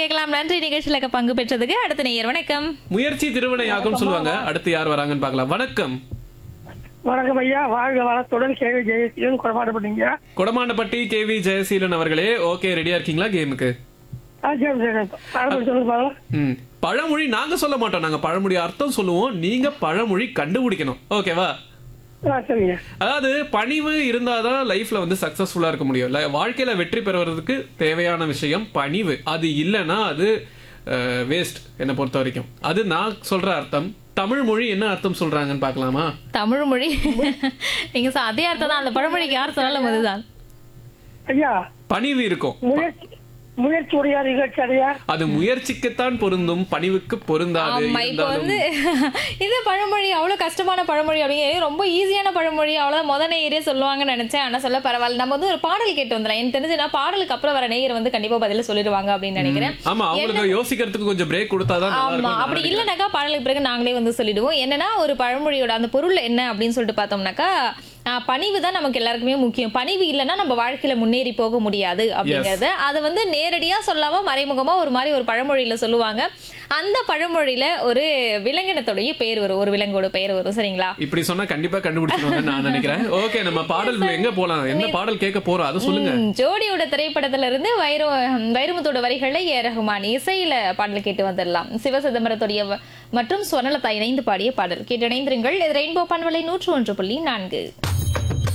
கேட்கலாம் நன்றி நிகழ்ச்சியில பங்கு பெற்றதுக்கு அடுத்த நேயர் வணக்கம் முயற்சி திருவினையாக்கும் சொல்லுவாங்க அடுத்து யார் வராங்கன்னு பார்க்கலாம் வணக்கம் வணக்கம் ஐயா வாழ்க வளத்துடன் கேள்வி ஜெயசீலன் குறைபாடுபட்டீங்க கொடமாண்டப்பட்டி கே வி ஜெயசீலன் அவர்களே ஓகே ரெடியா இருக்கீங்களா கேமுக்கு சொல்லுங்க பாருங்க ம் பழமொழி நாங்க சொல்ல மாட்டோம் நாங்க பழமொழி அர்த்தம் சொல்லுவோம் நீங்க பழமொழி கண்டுபிடிக்கணும் ஓகேவா ஆ, சரிங்க அதாவது பணிவு இருந்தாதான் லைஃப்ல வந்து சக்சஸ்ஃபுல்லா இருக்க முடியும் இல்ல வாழ்க்கையில வெற்றி பெறுவதற்கு தேவையான விஷயம் பணிவு அது இல்லைன்னா அது வேஸ்ட் என்னை பொறுத்த வரைக்கும் அது நான் சொல்ற அர்த்தம் தமிழ் மொழி என்ன அர்த்தம் சொல்றாங்கன்னு பார்க்கலாமா தமிழ் மொழி நீங்க சொ- அதே அர்த்தம் தான் அந்த பழமொழிக்கு யார் சொன்னாலும் அதுதான் ஐயா பணிவு இருக்கும் முயற்சி முயற்சி உடைய நிகழ்ச்சி அடையா அது முயற்சிக்குத்தான் பொருந்தும் பணிவுக்கு பொருந்தாது ஆமா இப்போ இருந்தாலும் வந்து இது பழமொழி அவ்வளவு கஷ்டமான பழமொழி அப்படிங்க ரொம்ப ஈஸியான பழமொழி அவ்வளவு முத நேயரே சொல்லுவாங்கன்னு நினைச்சேன் ஆனா சொல்ல பரவாயில்ல நம்ம வந்து ஒரு பாடல் கேட்டு வந்துடலாம் எனக்கு தெரிஞ்சு நான் பாடலுக்கு அப்புறம் வர நேயர் வந்து கண்டிப்பா பதில சொல்லிடுவாங்க அப்படின்னு நினைக்கிறேன் ஆமா அவங்களுக்கு யோசிக்கிறதுக்கு கொஞ்சம் பிரேக் கொடுத்தாதான் நல்லா ஆமா இருக்கும் அப்படி இல்லைனாக்கா பாடலுக்கு பிறகு நாங்களே வந்து சொல்லிடுவோம் என்னன்னா ஒரு பழமொழியோட அந்த பொருள் என்ன அப்படின்னு சொல்லிட்டு பார்த்தோம்னாக்கா ஆஹ், பணிவு தான் நமக்கு எல்லாருக்குமே முக்கியம் பணிவு இல்லைன்னா நம்ம வாழ்க்கையில முன்னேறி போக முடியாது அப்படிங்கறது அதை வந்து நேரடியா சொல்லாம மறைமுகமா ஒரு மாதிரி ஒரு பழமொழியில சொல்லுவாங்க அந்த பழமொழியில ஒரு விலங்கினத்தோடைய பெயர் வரும் ஒரு விலங்கோட பெயர் வரும் சரிங்களா இப்படி சொன்னா கண்டிப்பா கண்டுபிடிச்சிருவாங்கன்னு நான் நினைக்கிறேன் ஓகே நம்ம பாடல் எங்க போலாம் என்ன பாடல் கேட்க போறோம் அதை சொல்லுங்க ம், ஜோடியோட திரைப்படத்துல இருந்து வைர வைரமுத்தோட வரிகளை ஏ ரஹ்மான் இசையில பாடல் கேட்டு வந்துடலாம் சிவசிதம்பரத்துடைய வ- மற்றும் ஸ்வர்ணலதா இணைந்து பாடிய பாடல் கேட்டு இணைந்திருங்கள் இது ரெயின்போ பண்பலை நூற்று ஒன்று புள்ளி நான்கு